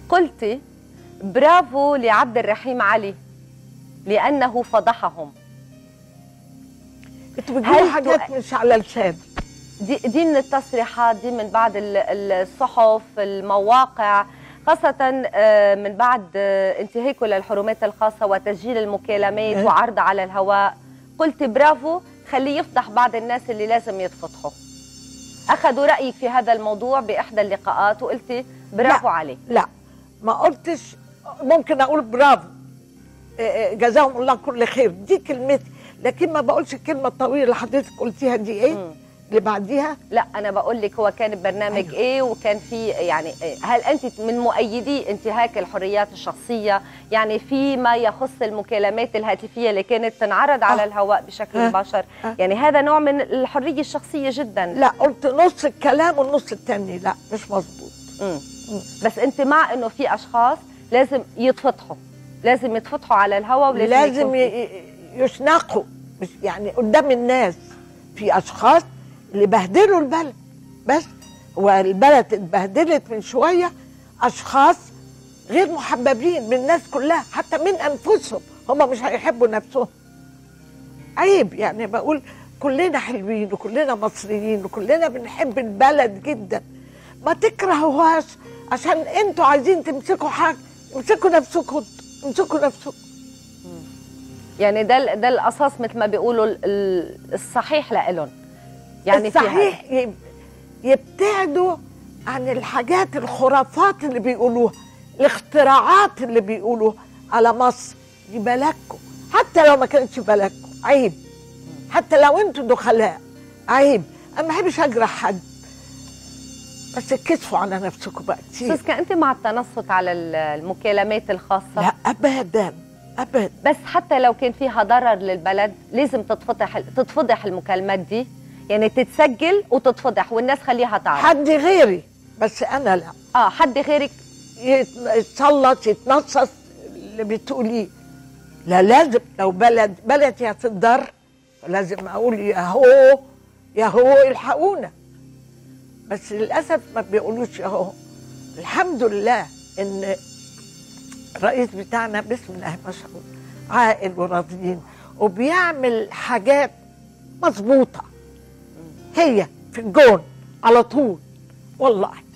قلتي برافو لعبد الرحيم علي لانه فضحهم انتوا بتجيبوا هل حاجات تؤ- مش على لسان دي, دي من التصريحات دي من بعض ال- الصحف المواقع خاصة آه، من بعد آه، انتهاكه للحرمات الخاصة وتسجيل المكالمات إيه. وعرضها على الهواء قلت برافو خليه يفضح بعض الناس اللي لازم يتفضحوا أخذوا رأيك في هذا الموضوع بإحدى اللقاءات وقلتي برافو لا. عليه لا ما قلتش ممكن اقول برافو إيه إيه، جزاهم الله كل خير دي كلمتي لكن ما بقولش الكلمه الطويله اللي حضرتك قلتيها دي ايه مم. اللي بعديها لا أنا بقول لك هو كان برنامج أيوة. إيه وكان في يعني إيه؟ هل أنت من مؤيدي انتهاك الحريات الشخصية يعني فيما يخص المكالمات الهاتفية اللي كانت تنعرض على آه. الهواء بشكل آه. مباشر آه. يعني هذا نوع من الحرية الشخصية جدا لا قلت نص الكلام والنص التاني لا مش مظبوط مم. بس أنت مع إنه في أشخاص لازم يتفضحوا لازم يتفضحوا على الهواء ولازم لازم يكون في- ي- ي- يشنقوا مش يعني قدام الناس في اشخاص اللي بهدلوا البلد بس والبلد اتبهدلت من شويه اشخاص غير محببين من الناس كلها حتى من انفسهم هم مش هيحبوا نفسهم عيب يعني بقول كلنا حلوين وكلنا مصريين وكلنا بنحب البلد جدا ما تكرهوهاش عشان انتوا عايزين تمسكوا حاجه امسكوا نفسكم امسكوا نفسكم يعني ده ال- ده الأساس مثل ما بيقولوا ال- ال- الصحيح لإلهم يعني في هذا. صحيح يب- يبتعدوا عن الحاجات الخرافات اللي بيقولوها الاختراعات اللي بيقولوها على مصر دي بلدكم حتى لو ما كانتش بلدكم عيب حتى لو انتوا دخلاء عيب انا ما بحبش اجرح حد بس اتكسفوا على نفسكم بقى كتير سوسكا أنت مع التنصت على ال- المكالمات الخاصة لا ابدا ابدا بس حتى لو كان فيها ضرر للبلد لازم تتفضح تتفضح المكالمات دي يعني تتسجل وتتفضح والناس خليها تعرف حد غيري بس انا لا اه حد غيرك يت- يتسلط يتنصص اللي بتقوليه لا لازم لو بلد بلدي هتتضر لازم اقول يا هو يا هو الحقونا بس للاسف ما بيقولوش يا هو الحمد لله ان الرئيس بتاعنا بسم الله ما شاء الله عاقل وراضيين وبيعمل حاجات مظبوطه هي في الجون على طول والله